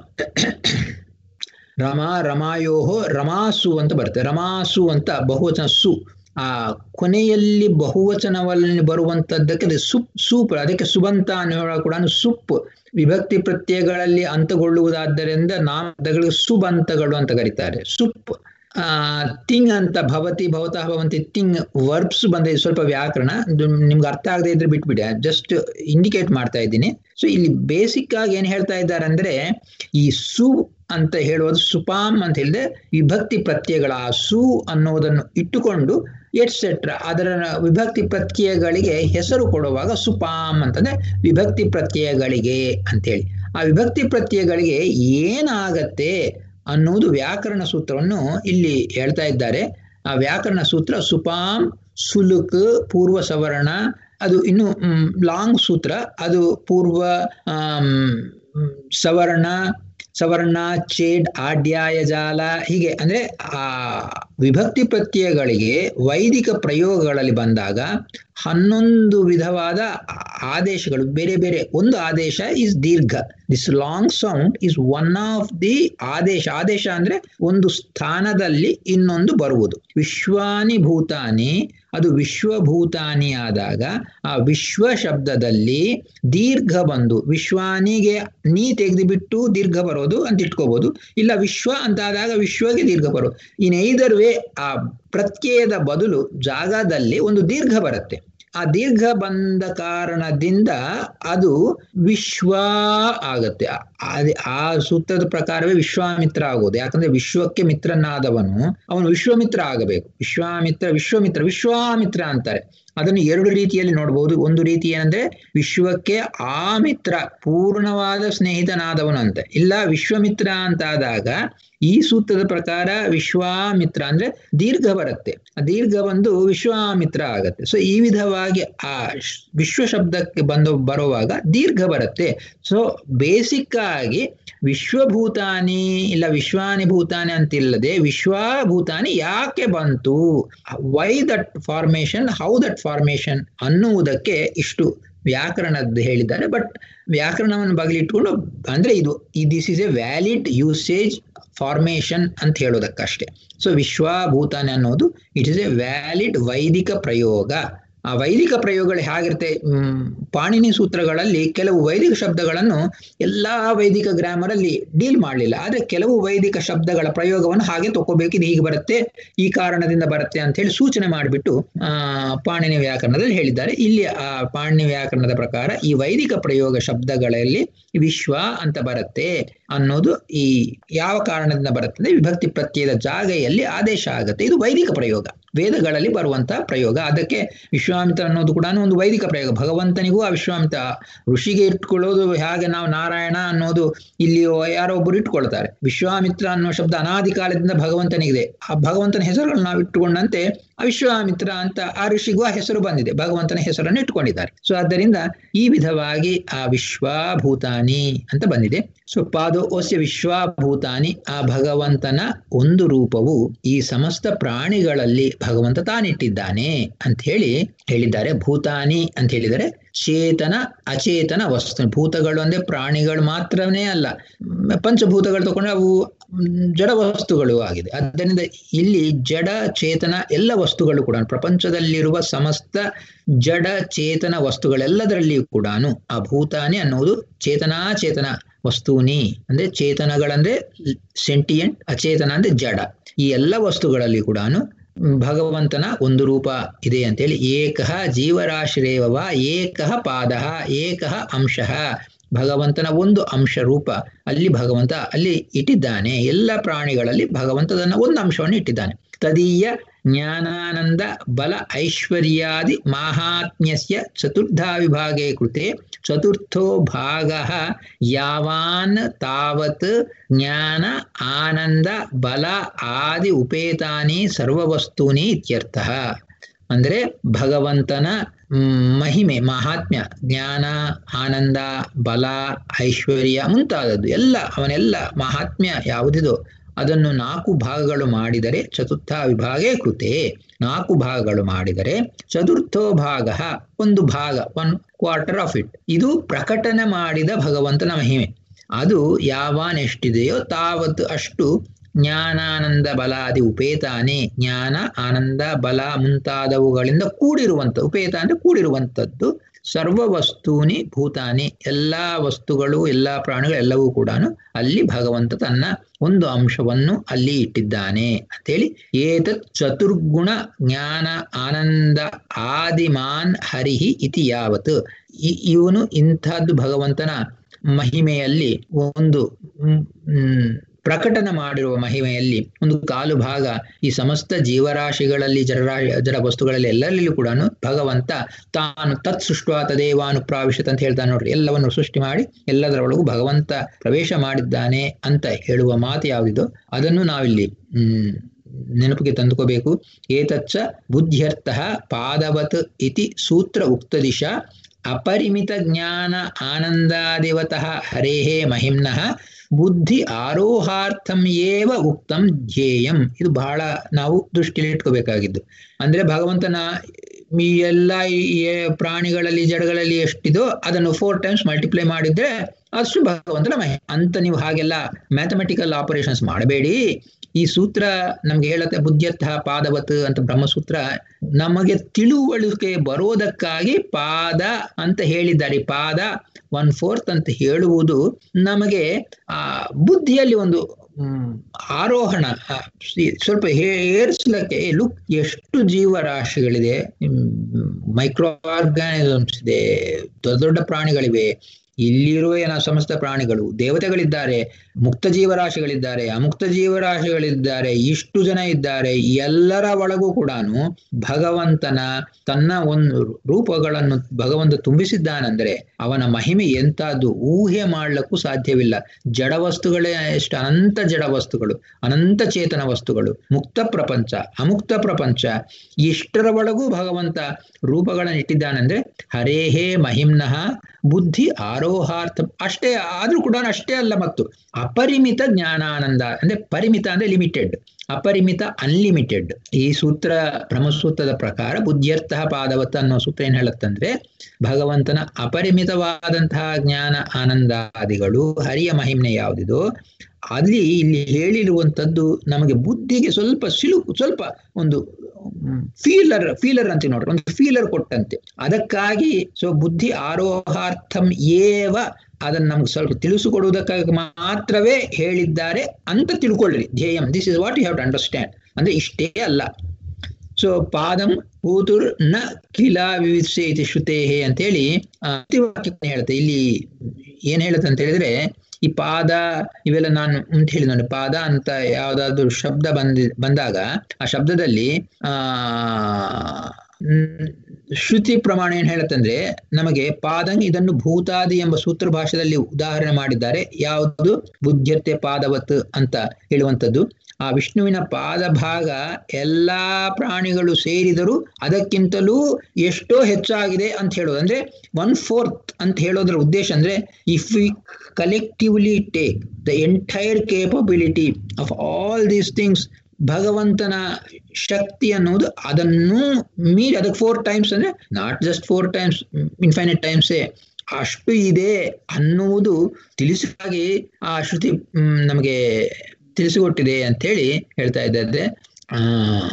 ರಮ ರಮಾಯೋಹೋ ರಮಾಸು ಅಂತ ಬರುತ್ತೆ ರಮಾಸು ಅಂತ ಬಹುವಚನ ಸು ಆ ಕೊನೆಯಲ್ಲಿ ಬಹುವಚನದಲ್ಲಿ ಬರುವಂತದ್ದಕ್ಕೆ ಸುಪ್ ಸೂಪ್ ಅದಕ್ಕೆ ಸುಬಂತ ಅನ್ನೋ ಕೂಡ ಸುಪ್ ವಿಭಕ್ತಿ ಪ್ರತ್ಯಯಗಳಲ್ಲಿ ಅಂತಗೊಳ್ಳುವುದಾದ್ದರಿಂದ ನಾಮಗಳಿಗೆ ಸುಬಂತಗಳು ಅಂತ ಕರೀತಾರೆ ಸುಪ್ ಆ ತಿಂಗ್ ಅಂತ ಭವತಿ ಭವತಃ ಭವಂತಿ ತಿಂಗ್ ವರ್ಬ್ಸ್ ಬಂದ ಸ್ವಲ್ಪ ವ್ಯಾಕರಣ ನಿಮ್ಗೆ ಅರ್ಥ ಆಗದೆ ಇದ್ರೆ ಬಿಟ್ಬಿಡಿ ಜಸ್ಟ್ ಇಂಡಿಕೇಟ್ ಮಾಡ್ತಾ ಇದ್ದೀನಿ ಸೊ ಇಲ್ಲಿ ಬೇಸಿಕ್ ಆಗಿ ಏನ್ ಹೇಳ್ತಾ ಇದ್ದಾರೆ ಅಂದ್ರೆ ಈ ಸು ಅಂತ ಹೇಳುವುದು ಸುಪಾಮ್ ಅಂತ ಹೇಳಿದ್ರೆ ವಿಭಕ್ತಿ ಪ್ರತ್ಯಯಗಳ ಆ ಸು ಅನ್ನೋದನ್ನು ಇಟ್ಟುಕೊಂಡು ಎಟ್ಸೆಟ್ರಾ ಅದರ ವಿಭಕ್ತಿ ಪ್ರತ್ಯಯಗಳಿಗೆ ಹೆಸರು ಕೊಡುವಾಗ ಸುಪಾಮ್ ಅಂತಂದ್ರೆ ವಿಭಕ್ತಿ ಪ್ರತ್ಯಯಗಳಿಗೆ ಅಂತೇಳಿ ಆ ವಿಭಕ್ತಿ ಪ್ರತ್ಯಯಗಳಿಗೆ ಏನಾಗತ್ತೆ ಅನ್ನುವುದು ವ್ಯಾಕರಣ ಸೂತ್ರವನ್ನು ಇಲ್ಲಿ ಹೇಳ್ತಾ ಇದ್ದಾರೆ ಆ ವ್ಯಾಕರಣ ಸೂತ್ರ ಸುಪಾಂ ಸುಲುಕ್ ಪೂರ್ವ ಸವರ್ಣ ಅದು ಇನ್ನು ಲಾಂಗ್ ಸೂತ್ರ ಅದು ಪೂರ್ವ ಸವರ್ಣ ಸವರ್ಣ ಚೇಡ್ ಆಡ್ಯಾಯ ಜಾಲ ಹೀಗೆ ಅಂದ್ರೆ ಆ ವಿಭಕ್ತಿ ಪ್ರತ್ಯಯಗಳಿಗೆ ವೈದಿಕ ಪ್ರಯೋಗಗಳಲ್ಲಿ ಬಂದಾಗ ಹನ್ನೊಂದು ವಿಧವಾದ ಆದೇಶಗಳು ಬೇರೆ ಬೇರೆ ಒಂದು ಆದೇಶ ಇಸ್ ದೀರ್ಘ this long sound is one of the ಆದೇಶ ಆದೇಶ ಅಂದ್ರೆ ಒಂದು ಸ್ಥಾನದಲ್ಲಿ ಇನ್ನೊಂದು ಬರುವುದು ವಿಶ್ವಾನಿ ಭೂತಾನಿ ಅದು ವಿಶ್ವಭೂತಾನಿ ಆದಾಗ ಆ ವಿಶ್ವ ಶಬ್ದದಲ್ಲಿ ದೀರ್ಘ ಬಂದು ವಿಶ್ವಾನಿಗೆ ನೀ ತೆಗೆದುಬಿಟ್ಟು ದೀರ್ಘ ಬರೋದು ಅಂತ ಇಟ್ಕೋಬಹುದು ಇಲ್ಲ ವಿಶ್ವ ಅಂತ ಆದಾಗ ವಿಶ್ವಗೆ ದೀರ್ಘ ಬರೋದು ಇನ್ ಐದರ್ ವೇ ಆ ಪ್ರತ್ಯಯದ ಬದಲು ಜಾಗದಲ್ಲಿ ಒಂದು ದೀರ್ಘ ಬರುತ್ತೆ ಆ ದೀರ್ಘ ಬಂದ ಕಾರಣದಿಂದ ಅದು ವಿಶ್ವ ಆಗತ್ತೆ ಆ ಸೂತ್ರದ ಪ್ರಕಾರವೇ ವಿಶ್ವಾಮಿತ್ರ ಆಗೋದು ಯಾಕಂದ್ರೆ ವಿಶ್ವಕ್ಕೆ ಮಿತ್ರನಾದವನು ಅವನು ವಿಶ್ವಮಿತ್ರ ಆಗಬೇಕು ವಿಶ್ವಾಮಿತ್ರ ವಿಶ್ವಮಿತ್ರ ವಿಶ್ವಾಮಿತ್ರ ಅಂತಾರೆ ಅದನ್ನು ಎರಡು ರೀತಿಯಲ್ಲಿ ನೋಡಬಹುದು ಒಂದು ರೀತಿ ಏನಂದ್ರೆ ವಿಶ್ವಕ್ಕೆ ಆ ಮಿತ್ರ ಪೂರ್ಣವಾದ ಸ್ನೇಹಿತನಾದವನು ಅಂತ ಇಲ್ಲ ವಿಶ್ವಮಿತ್ರ ಅಂತ ಆದಾಗ ಈ ಸೂತ್ರದ ಪ್ರಕಾರ ವಿಶ್ವಾಮಿತ್ರ ಅಂದ್ರೆ ದೀರ್ಘ ಬರುತ್ತೆ ಆ ದೀರ್ಘ ಬಂದು ವಿಶ್ವಾಮಿತ್ರ ಆಗತ್ತೆ ಸೊ ಈ ವಿಧವಾಗಿ ಆ ವಿಶ್ವ ಶಬ್ದಕ್ಕೆ ಬಂದು ಬರುವಾಗ ದೀರ್ಘ ಬರುತ್ತೆ ಸೊ ಬೇಸಿಕ್ ಆಗಿ ವಿಶ್ವಭೂತಾನಿ ಇಲ್ಲ ವಿಶ್ವಾನಿ ಭೂತಾನಿ ಅಂತಿಲ್ಲದೆ ವಿಶ್ವಭೂತಾನಿ ಯಾಕೆ ಬಂತು why that formation how that formation ಅನ್ನುವುದಕ್ಕೆ ಇಷ್ಟು ವ್ಯಾಕರಣದ್ದು ಹೇಳಿದ್ದಾರೆ ಬಟ್ ವ್ಯಾಕರಣವನ್ನು ಬಗಲಿಟ್ಕೊಂಡು ಅಂದ್ರೆ ಇದು this is a valid usage formation ಅಂತ ಹೇಳೋದಕ್ಕಷ್ಟೇ ಸೊ ವಿಶ್ವಭೂತಾನಿ ಅನ್ನೋದು ಇಟ್ ಇಸ್ ಎ ವ್ಯಾಲಿಡ್ ವೈದಿಕ ಪ್ರಯೋಗ ಆ ವೈದಿಕ ಪ್ರಯೋಗಗಳು ಹೇಗಿರುತ್ತೆ ಪಾಣಿನಿ ಸೂತ್ರಗಳಲ್ಲಿ ಕೆಲವು ವೈದಿಕ ಶಬ್ದಗಳನ್ನು ಎಲ್ಲಾ ವೈದಿಕ ಗ್ರಾಮರ್ ಅಲ್ಲಿ ಡೀಲ್ ಮಾಡಲಿಲ್ಲ ಆದ್ರೆ ಕೆಲವು ವೈದಿಕ ಶಬ್ದಗಳ ಪ್ರಯೋಗವನ್ನು ಹಾಗೆ ತಗೋಬೇಕು ಇದು ಹೀಗೆ ಬರುತ್ತೆ ಈ ಕಾರಣದಿಂದ ಬರುತ್ತೆ ಅಂತ ಹೇಳಿ ಸೂಚನೆ ಮಾಡಿಬಿಟ್ಟು ಆ ಪಾಣಿನಿ ವ್ಯಾಕರಣದಲ್ಲಿ ಹೇಳಿದ್ದಾರೆ ಇಲ್ಲಿ ಆ ಪಾಣಿನಿ ವ್ಯಾಕರಣದ ಪ್ರಕಾರ ಈ ವೈದಿಕ ಪ್ರಯೋಗ ಶಬ್ದಗಳಲ್ಲಿ ವಿಶ್ವ ಅಂತ ಬರುತ್ತೆ ಅನ್ನೋದು ಈ ಯಾವ ಕಾರಣದಿಂದ ಬರುತ್ತೆ ಅಂದ್ರೆ ವಿಭಕ್ತಿ ಪ್ರತ್ಯಯದ ಜಾಗೆಯಲ್ಲಿ ಆದೇಶ ಆಗುತ್ತೆ ಇದು ವೈದಿಕ ಪ್ರಯೋಗ ವೇದಗಳಲ್ಲಿ ಬರುವಂತಹ ಪ್ರಯೋಗ ಅದಕ್ಕೆ ವಿಶ್ವಾಮಿತ್ರ ಅನ್ನೋದು ಕೂಡ ಒಂದು ವೈದಿಕ ಪ್ರಯೋಗ ಭಗವಂತನಿಗೂ ಆ ವಿಶ್ವಾಮಿತ್ರ ಋಷಿಗೆ ಇಟ್ಕೊಳ್ಳೋದು ಹೇಗೆ ನಾವು ನಾರಾಯಣ ಅನ್ನೋದು ಇಲ್ಲಿ ಯಾರೋ ಒಬ್ಬರು ಇಟ್ಕೊಳ್ತಾರೆ ವಿಶ್ವಾಮಿತ್ರ ಅನ್ನೋ ಶಬ್ದ ಅನಾದಿ ಕಾಲದಿಂದ ಭಗವಂತನಿಗಿದೆ ಆ ಭಗವಂತನ ಹೆಸರುಗಳು ನಾವು ಇಟ್ಟುಕೊಂಡಂತೆ ಅವಿಶ್ವಾಮಿತ್ರ ಅಂತ ಆ ಋಷಿಗೂ ಆ ಹೆಸರು ಬಂದಿದೆ ಭಗವಂತನ ಹೆಸರನ್ನು ಇಟ್ಕೊಂಡಿದ್ದಾರೆ ಸೊ ಆದ್ದರಿಂದ ಈ ವಿಧವಾಗಿ ಆ ವಿಶ್ವಾಭೂತಾನಿ ಅಂತ ಬಂದಿದೆ ಸೊ ಪಾದೋ ಓಸ್ಯ ವಿಶ್ವಾಭೂತಾನಿ ಆ ಭಗವಂತನ ಒಂದು ರೂಪವು ಈ ಸಮಸ್ತ ಪ್ರಾಣಿಗಳಲ್ಲಿ ಭಗವಂತ ತಾನಿಟ್ಟಿದ್ದಾನೆ ಅಂತ ಹೇಳಿ ಹೇಳಿದ್ದಾರೆ ಭೂತಾನಿ ಅಂತ ಹೇಳಿದರೆ ಚೇತನ ಅಚೇತನ ವಸ್ತು ಭೂತಗಳು ಅಂದ್ರೆ ಪ್ರಾಣಿಗಳು ಮಾತ್ರನೇ ಅಲ್ಲ ಪಂಚಭೂತಗಳು ತಗೊಂಡ್ರೆ ಅವು ಜಡ ವಸ್ತುಗಳು ಆಗಿದೆ ಆದ್ದರಿಂದ ಇಲ್ಲಿ ಜಡ ಚೇತನ ಎಲ್ಲ ವಸ್ತುಗಳು ಕೂಡ ಪ್ರಪಂಚದಲ್ಲಿರುವ ಸಮಸ್ತ ಜಡ ಚೇತನ ವಸ್ತುಗಳೆಲ್ಲದರಲ್ಲಿಯೂ ಕೂಡ ಆ ಭೂತಾನಿ ಅನ್ನೋದು ಚೇತನಾಚೇತನ ವಸ್ತೂನಿ ಅಂದ್ರೆ ಚೇತನಗಳಂದ್ರೆ ಸೆಂಟಿಯಂಟ್ ಅಚೇತನ ಅಂದ್ರೆ ಜಡ ಈ ಎಲ್ಲ ವಸ್ತುಗಳಲ್ಲಿ ಕೂಡ ಭಗವಂತನ ಒಂದು ರೂಪ ಇದೆ ಅಂತೇಳಿ ಏಕಃ ಜೀವರಾಶಿರೇವ ಏಕಃ ಪಾದ ಏಕಃ ಅಂಶಃ ಭಗವಂತನ ಒಂದು ಅಂಶ ರೂಪ ಅಲ್ಲಿ ಭಗವಂತ ಅಲ್ಲಿ ಇಟ್ಟಿದ್ದಾನೆ ಎಲ್ಲ ಪ್ರಾಣಿಗಳಲ್ಲಿ ಭಗವಂತದನ್ನ ಒಂದು ಅಂಶವನ್ನು ಇಟ್ಟಿದ್ದಾನೆ ತದೀಯ ಜ್ಞಾನಾನಂದ ಬಲ ಐಶ್ವರ್ಯಾದಿ ಮಾಹಾತ್ಮ್ಯಸ್ಯ ಚತುರ್ಧಾ ವಿಭಾಗೆ ಕೃತೆ ಚತುರ್ಥೋ ಭಾಗ ಯಾವಾನ್ ತಾವತ್ ಜ್ಞಾನ ಆನಂದ ಬಲ ಆದಿ ಉಪೇತಾನಿ ಸರ್ವವಸ್ತೂನಿ ಇತ್ಯರ್ಥ ಅಂದ್ರೆ ಭಗವಂತನ ಮಹಿಮೆ ಮಹಾತ್ಮ್ಯ ಜ್ಞಾನ ಆನಂದ ಬಲ ಐಶ್ವರ್ಯ ಮುಂತಾದದ್ದು ಎಲ್ಲ ಅವನೆಲ್ಲ ಮಹಾತ್ಮ್ಯ ಯಾವುದಿದೋ ಅದನ್ನು ನಾಲ್ಕು ಭಾಗಗಳು ಮಾಡಿದರೆ ಚತುರ್ಥ ವಿಭಾಗೇ ಕೃತೆ ನಾಲ್ಕು ಭಾಗಗಳು ಮಾಡಿದರೆ ಚತುರ್ಥೋ ಭಾಗ ಒಂದು ಭಾಗ ಒನ್ ಕ್ವಾರ್ಟರ್ ಆಫ್ ಇಟ್ ಇದು ಪ್ರಕಟಣೆ ಮಾಡಿದ ಭಗವಂತನ ಮಹಿಮೆ ಅದು ಯಾವಾನೆಷ್ಟಿದೆಯೋ ತಾವತ್ತು ಅಷ್ಟು ಜ್ಞಾನಾನಂದ ಬಲಾದಿ ಉಪೇತಾನೆ ಜ್ಞಾನ ಆನಂದ ಬಲ ಮುಂತಾದವುಗಳಿಂದ ಕೂಡಿರುವಂತ ಉಪೇತ ಅಂದ್ರೆ ಕೂಡಿರುವಂಥದ್ದು ಸರ್ವ ವಸ್ತೂನಿ ಭೂತಾನಿ ಎಲ್ಲಾ ವಸ್ತುಗಳು ಎಲ್ಲಾ ಪ್ರಾಣಿಗಳು ಎಲ್ಲವೂ ಕೂಡ ಅಲ್ಲಿ ಭಗವಂತ ತನ್ನ ಒಂದು ಅಂಶವನ್ನು ಅಲ್ಲಿ ಇಟ್ಟಿದ್ದಾನೆ ಅಂತೇಳಿ ಏತತ್ ಚತುರ್ಗುಣ ಜ್ಞಾನ ಆನಂದ ಆದಿಮಾನ್ ಹರಿಹಿ ಇತಿ ಯಾವತ್ ಇವನು ಇಂಥದ್ದು ಭಗವಂತನ ಮಹಿಮೆಯಲ್ಲಿ ಒಂದು ಪ್ರಕಟನ ಮಾಡಿರುವ ಮಹಿಮೆಯಲ್ಲಿ ಒಂದು ಕಾಲು ಭಾಗ ಈ ಸಮಸ್ತ ಜೀವರಾಶಿಗಳಲ್ಲಿ ಜಡರಾ ಜಡ ವಸ್ತುಗಳಲ್ಲಿ ಎಲ್ಲರಲ್ಲಿಯೂ ಕೂಡ ಭಗವಂತ ತಾನು ತತ್ ಸೃಷ್ಟ ತದೇವಾನು ಪ್ರಾವಿಶತ್ ಅಂತ ಹೇಳ್ತಾನೆ ನೋಡ್ರಿ ಎಲ್ಲವನ್ನು ಸೃಷ್ಟಿ ಮಾಡಿ ಎಲ್ಲದರ ಒಳಗೂ ಭಗವಂತ ಪ್ರವೇಶ ಮಾಡಿದ್ದಾನೆ ಅಂತ ಹೇಳುವ ಮಾತು ಯಾವುದಿದೋ ಅದನ್ನು ನಾವಿಲ್ಲಿ ಹ್ಮ್ ನೆನಪಿಗೆ ತಂದುಕೋಬೇಕು ಏತಚ್ಚ ಬುದ್ಧ್ಯರ್ಥ ಪಾದವತ್ ಇತಿ ಸೂತ್ರ ಉಕ್ತ ದಿಶಾ ಅಪರಿಮಿತ ಜ್ಞಾನ ಆನಂದಾದಿವತಃ ಹರೇಃ ಮಹಿಮ್ನಃ ಬುದ್ಧಿ ಆರೋಹಾರ್ಥಂ ಏವ ಉಕ್ತಂ ಧ್ಯೇಯಂ ಇದು ಬಹಳ ನಾವು ದೃಷ್ಟಿಯಲ್ಲಿ ಇಟ್ಕೋಬೇಕಾಗಿದ್ದು ಅಂದ್ರೆ ಭಗವಂತನ ಈ ಎಲ್ಲ ಪ್ರಾಣಿಗಳಲ್ಲಿ ಜಡಗಳಲ್ಲಿ ಎಷ್ಟಿದೋ ಅದನ್ನು ಫೋರ್ ಟೈಮ್ಸ್ ಮಲ್ಟಿಪ್ಲೈ ಮಾಡಿದ್ರೆ ಅಷ್ಟು ಭಗವಂತನ ಮಹಿ ಅಂತ ನೀವು ಹಾಗೆಲ್ಲ ಮ್ಯಾಥಮೆಟಿಕಲ್ ಆಪರೇಷನ್ಸ್ ಮಾಡಬೇಡಿ ಈ ಸೂತ್ರ ನಮ್ಗೆ ಹೇಳತ್ತೆ ಬುದ್ಧಿಯರ್ಥ ಪಾದವತ್ ಅಂತ ಬ್ರಹ್ಮಸೂತ್ರ ನಮಗೆ ತಿಳುವಳಿಕೆ ಬರೋದಕ್ಕಾಗಿ ಪಾದ ಅಂತ ಹೇಳಿದ್ದಾರೆ ಪಾದ ಒನ್ ಫೋರ್ತ್ ಅಂತ ಹೇಳುವುದು ನಮಗೆ ಆ ಬುದ್ಧಿಯಲ್ಲಿ ಒಂದು ಆರೋಹಣ ಸ್ವಲ್ಪ ಏರ್ಸ್ಲಕ್ಕೆ ಲುಕ್ ಎಷ್ಟು ಜೀವರಾಶಿಗಳಿದೆ ಮೈಕ್ರೋ ಆರ್ಗಾನಿಸಮ್ಸ್ ಇದೆ ದೊಡ್ಡ ದೊಡ್ಡ ಪ್ರಾಣಿಗಳಿವೆ ಇಲ್ಲಿರುವ ಏನ ಸಮಸ್ತ ಪ್ರಾಣಿಗಳು ದೇವತೆಗಳಿದ್ದಾರೆ ಮುಕ್ತ ಜೀವರಾಶಿಗಳಿದ್ದಾರೆ ಅಮುಕ್ತ ಜೀವರಾಶಿಗಳಿದ್ದಾರೆ ಇಷ್ಟು ಜನ ಇದ್ದಾರೆ ಎಲ್ಲರ ಒಳಗೂ ಕೂಡ ಭಗವಂತನ ತನ್ನ ಒಂದು ರೂಪಗಳನ್ನು ಭಗವಂತ ತುಂಬಿಸಿದ್ದಾನಂದ್ರೆ ಅವನ ಮಹಿಮೆ ಎಂತದ್ದು ಊಹೆ ಮಾಡ್ಲಿಕ್ಕೂ ಸಾಧ್ಯವಿಲ್ಲ ಜಡ ವಸ್ತುಗಳೇ ಎಷ್ಟು ಅನಂತ ಜಡ ವಸ್ತುಗಳು ಅನಂತ ಚೇತನ ವಸ್ತುಗಳು ಮುಕ್ತ ಪ್ರಪಂಚ ಅಮುಕ್ತ ಪ್ರಪಂಚ ಇಷ್ಟರ ಒಳಗೂ ಭಗವಂತ ರೂಪಗಳನ್ನು ಇಟ್ಟಿದ್ದಾನಂದ್ರೆ ಹರೇಹೇ ಮಹಿಮ್ನಃ ಬುದ್ಧಿ ಆರೋಹಾರ್ಥ ಅಷ್ಟೇ ಆದ್ರೂ ಕೂಡ ಅಷ್ಟೇ ಅಲ್ಲ ಮತ್ತು ಅಪರಿಮಿತ ಜ್ಞಾನಾನಂದ ಅಂದ್ರೆ ಪರಿಮಿತ ಅಂದ್ರೆ ಲಿಮಿಟೆಡ್ ಅಪರಿಮಿತ ಅನ್ಲಿಮಿಟೆಡ್ ಈ ಸೂತ್ರ ಬ್ರಹ್ಮಸೂತ್ರದ ಪ್ರಕಾರ ಬುದ್ಧಿಯರ್ಥ ಪಾದವತ್ತ ಅನ್ನೋ ಸೂತ್ರ ಏನ್ ಹೇಳುತ್ತಂದ್ರೆ ಭಗವಂತನ ಅಪರಿಮಿತವಾದಂತಹ ಜ್ಞಾನ ಆನಂದಾದಿಗಳು ಹರಿಯ ಮಹಿಮ್ನೆ ಯಾವುದಿದೋ ಅಲ್ಲಿ ಇಲ್ಲಿ ಹೇಳಿರುವಂಥದ್ದು ನಮಗೆ ಬುದ್ಧಿಗೆ ಸ್ವಲ್ಪ ಸಿಲುಕು ಸ್ವಲ್ಪ ಒಂದು ಫೀಲರ್ ಫೀಲರ್ ಅಂತ ನೋಡ್ರಿ ಒಂದು ಫೀಲರ್ ಕೊಟ್ಟಂತೆ ಅದಕ್ಕಾಗಿ ಸೊ ಬುದ್ಧಿ ಆರೋಹಾರ್ಥಂ ಏವ ಅದನ್ನ ನಮ್ಗೆ ಸ್ವಲ್ಪ ತಿಳಿಸಿಕೊಡುವುದಕ್ಕಾಗಿ ಮಾತ್ರವೇ ಹೇಳಿದ್ದಾರೆ ಅಂತ ತಿಳ್ಕೊಳ್ಳ್ರಿ ಧ್ಯೇಯಂ this is what you have to understand ಅಂದ್ರೆ ಇಷ್ಟೇ ಅಲ್ಲ ಸೊ ಪಾದಂ ಕೂತುರ್ ನ ಕಿಲಾ ವಿವಿತ್ಸೆ ಇತಿ ಶ್ರುತೇಹೆ ಅಂತೇಳಿ ವಾಕ್ಯ ಹೇಳುತ್ತೆ ಇಲ್ಲಿ ಏನ್ ಹೇಳುತ್ತೆ ಅಂತ ಹೇಳಿದ್ರೆ ಈ ಪಾದ ಇವೆಲ್ಲ ನಾನು ಮುಂದೆ ಹೇಳಿದ ನೋಡಿ ಪಾದ ಅಂತ ಯಾವ್ದಾದ್ರು ಶಬ್ದ ಬಂದಿ ಬಂದಾಗ ಆ ಶಬ್ದದಲ್ಲಿ ಆ ಶ್ರುತಿ ಪ್ರಮಾಣ ಏನ್ ಹೇಳುತ್ತಂದ್ರೆ ನಮಗೆ ಪಾದಂಗ್ ಇದನ್ನು ಭೂತಾದಿ ಎಂಬ ಸೂತ್ರ ಭಾಷೆಯಲ್ಲಿ ಉದಾಹರಣೆ ಮಾಡಿದ್ದಾರೆ ಯಾವುದು ಬುದ್ಧತೆ ಪಾದವತ್ ಅಂತ ಹೇಳುವಂಥದ್ದು ಆ ವಿಷ್ಣುವಿನ ಪಾದ ಭಾಗ ಎಲ್ಲಾ ಪ್ರಾಣಿಗಳು ಸೇರಿದರೂ ಅದಕ್ಕಿಂತಲೂ ಎಷ್ಟೋ ಹೆಚ್ಚಾಗಿದೆ ಅಂತ ಹೇಳೋದು ಅಂದ್ರೆ ಒನ್ ಫೋರ್ತ್ ಅಂತ ಹೇಳೋದ್ರ ಉದ್ದೇಶ ಅಂದ್ರೆ if we collectively take the entire capability of all these things ಭಗವಂತನ ಶಕ್ತಿ ಅನ್ನೋದು ಅದನ್ನು ಮೀರಿ ಅದಕ್ಕೆ ಫೋರ್ ಟೈಮ್ಸ್ ಅಂದ್ರೆ not just four times infinite ಟೈಮ್ಸೇ ಅಷ್ಟು ಇದೆ ಅನ್ನುವುದು ತಿಳಿಸಾಗಿ ಆ ಶ್ರುತಿ ನಮಗೆ ತಿಳಿಸಿಕೊಟ್ಟಿದೆ ಅಂತೇಳಿ ಹೇಳ್ತಾ ಇದ್ದಾರೆ ಆ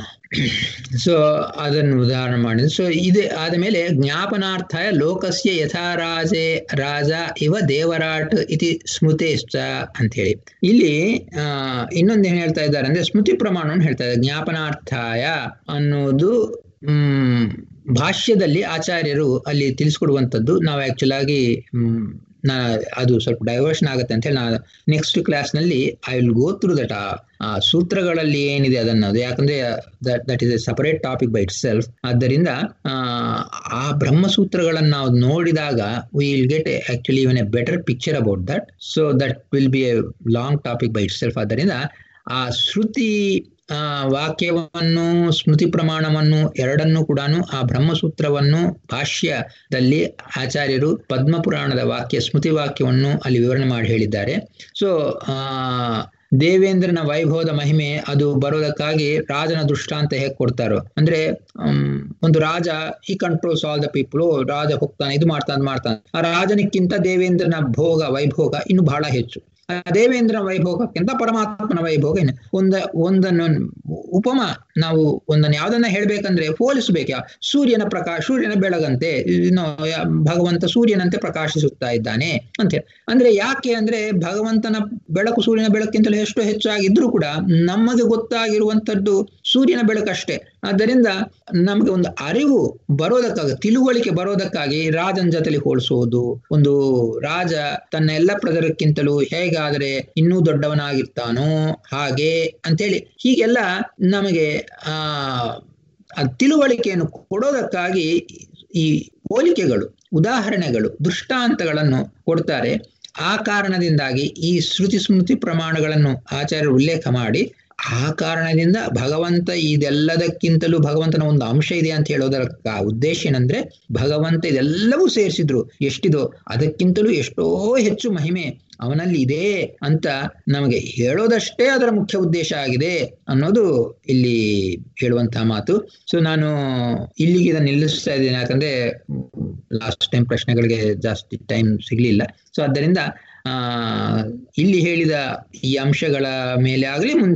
ಸೊ ಅದನ್ನು ಉದಾಹರಣೆ ಮಾಡಿದ್ರು ಸೊ ಇದು ಆದ ಮೇಲೆ ಜ್ಞಾಪನಾರ್ಥ ಲೋಕಸ್ಯ ಯಥಾರಾಜೆ ರಾಜ ಇವ ದೇವರಾಟ್ ಇತಿ ಸ್ಮೃತೇಶ್ಚ ಅಂತ ಹೇಳಿ ಇಲ್ಲಿ ಆ ಇನ್ನೊಂದು ಏನ್ ಹೇಳ್ತಾ ಇದ್ದಾರೆ ಅಂದ್ರೆ ಸ್ಮೃತಿ ಪ್ರಮಾಣವನ್ನು ಹೇಳ್ತಾ ಇದ್ದಾರೆ ಜ್ಞಾಪನಾರ್ಥಾಯ ಅನ್ನೋದು ಹ್ಮ್ ಭಾಷ್ಯದಲ್ಲಿ ಆಚಾರ್ಯರು ಅಲ್ಲಿ ತಿಳಿಸ್ಕೊಡುವಂಥದ್ದು ನಾವು ಆಕ್ಚುಲ್ ಆಗಿ ಹ್ಮ್ ನಾ ಅದು ಸ್ವಲ್ಪ ಡೈವರ್ಷನ್ ಆಗುತ್ತೆ ಅಂತ ಹೇಳಿ ನಾನು ನೆಕ್ಸ್ಟ್ ಕ್ಲಾಸ್ ನಲ್ಲಿ I will go through that ಆ ಸೂತ್ರಗಳಲ್ಲಿ ಏನಿದೆ ಅದನ್ನೋದು ಯಾಕಂದ್ರೆ that is a separate topic by itself ಆದ್ದರಿಂದ ಆ ಬ್ರಹ್ಮಸೂತ್ರಗಳನ್ನು ನಾವು ನೋಡಿದಾಗ will get actually even a better picture about that so that will be a long topic by itself ಆದ್ದರಿಂದ ಆ ಶ್ರುತಿ ಆ ವಾಕ್ಯವನ್ನು ಸ್ಮೃತಿ ಪ್ರಮಾಣವನ್ನು ಎರಡನ್ನೂ ಕೂಡ ಆ ಬ್ರಹ್ಮಸೂತ್ರವನ್ನು ಭಾಷ್ಯದಲ್ಲಿ ಆಚಾರ್ಯರು ಪದ್ಮಪುರಾಣದ ವಾಕ್ಯ ಸ್ಮೃತಿ ವಾಕ್ಯವನ್ನು ಅಲ್ಲಿ ವಿವರಣೆ ಮಾಡಿ ಹೇಳಿದ್ದಾರೆ ಸೊ ಆ ದೇವೇಂದ್ರನ ವೈಭವದ ಮಹಿಮೆ ಅದು ಬರೋದಕ್ಕಾಗಿ ರಾಜನ ದೃಷ್ಟಾಂತ ಹೇಗೆ ಕೊಡ್ತಾರೋ ಅಂದ್ರೆ ಒಂದು ರಾಜ ಈ ಕಂಟ್ರೋಲ್ಸ್ ಆಲ್ ದ ಪೀಪಲ್ ರಾಜ ಹೋಗ್ತಾನೆ ಇದು ಮಾಡ್ತಾನೆ ಮಾಡ್ತಾನೆ ಆ ರಾಜನಿಕ್ಕಿಂತ ದೇವೇಂದ್ರನ ಭೋಗ ವೈಭೋಗ ಇನ್ನು ಬಹಳ ಹೆಚ್ಚು ದೇವೇಂದ್ರ ವೈಭೋಗಕ್ಕಿಂತ ಪರಮಾತ್ಮನ ವೈಭೋಗ ಏನು ಒಂದ ಒಂದನ್ನು ಉಪಮ ನಾವು ಒಂದನ್ನು ಯಾವ್ದನ್ನ ಹೇಳ್ಬೇಕಂದ್ರೆ ಹೋಲಿಸ್ಬೇಕು ಸೂರ್ಯನ ಪ್ರಕಾಶ ಸೂರ್ಯನ ಬೆಳಗಂತೆ ಭಗವಂತ ಸೂರ್ಯನಂತೆ ಪ್ರಕಾಶಿಸುತ್ತಾ ಇದ್ದಾನೆ ಅಂತ ಹೇಳಿ ಅಂದ್ರೆ ಯಾಕೆ ಅಂದ್ರೆ ಭಗವಂತನ ಬೆಳಕು ಸೂರ್ಯನ ಬೆಳಕಿಂತಲೂ ಎಷ್ಟೋ ಹೆಚ್ಚಾಗಿದ್ರು ಕೂಡ ನಮಗೆ ಗೊತ್ತಾಗಿರುವಂತದ್ದು ಸೂರ್ಯನ ಬೆಳಕಷ್ಟೇ ಆದ್ದರಿಂದ ನಮಗೆ ಒಂದು ಅರಿವು ಬರೋದಕ್ಕಾಗಿ ತಿಳುವಳಿಕೆ ಬರೋದಕ್ಕಾಗಿ ರಾಜನ ಜೊತೆಲಿ ಹೋಲಿಸುವುದು ಒಂದು ರಾಜ ತನ್ನ ಎಲ್ಲ ಪ್ರಜರಕ್ಕಿಂತಲೂ ಹೇಗಾದರೆ ಇನ್ನೂ ದೊಡ್ಡವನಾಗಿರ್ತಾನೋ ಹಾಗೆ ಅಂತೇಳಿ ಹೀಗೆಲ್ಲ ನಮಗೆ ಆ ತಿಳುವಳಿಕೆಯನ್ನು ಕೊಡೋದಕ್ಕಾಗಿ ಈ ಹೋಲಿಕೆಗಳು ಉದಾಹರಣೆಗಳು ದೃಷ್ಟಾಂತಗಳನ್ನು ಕೊಡ್ತಾರೆ ಆ ಕಾರಣದಿಂದಾಗಿ ಈ ಶ್ರುತಿ ಸ್ಮೃತಿ ಪ್ರಮಾಣಗಳನ್ನು ಆಚಾರ್ಯರು ಉಲ್ಲೇಖ ಮಾಡಿ ಆ ಕಾರಣದಿಂದ ಭಗವಂತ ಇದೆಲ್ಲದಕ್ಕಿಂತಲೂ ಭಗವಂತನ ಒಂದು ಅಂಶ ಇದೆ ಅಂತ ಹೇಳೋದರ ಉದ್ದೇಶ ಏನಂದ್ರೆ ಭಗವಂತ ಇದೆಲ್ಲವೂ ಸೇರಿಸಿದ್ರು ಎಷ್ಟಿದೋ ಅದಕ್ಕಿಂತಲೂ ಎಷ್ಟೋ ಹೆಚ್ಚು ಮಹಿಮೆ ಅವನಲ್ಲಿ ಇದೆ ಅಂತ ನಮಗೆ ಹೇಳೋದಷ್ಟೇ ಅದರ ಮುಖ್ಯ ಉದ್ದೇಶ ಆಗಿದೆ ಅನ್ನೋದು ಇಲ್ಲಿ ಹೇಳುವಂತಹ ಮಾತು ಸೊ ನಾನು ಇಲ್ಲಿಗೆ ಇದನ್ನು ನಿಲ್ಲಿಸ್ತಾ ಇದ್ದೇನೆ ಯಾಕಂದ್ರೆ ಲಾಸ್ಟ್ ಟೈಮ್ ಪ್ರಶ್ನೆಗಳಿಗೆ ಜಾಸ್ತಿ ಟೈಮ್ ಸಿಗ್ಲಿಲ್ಲ ಸೊ ಆದ್ದರಿಂದ ಆ ಇಲ್ಲಿ ಹೇಳಿದ ಈ ಅಂಶಗಳ ಮೇಲೆ ಆಗಲಿ ಮುಂದೆ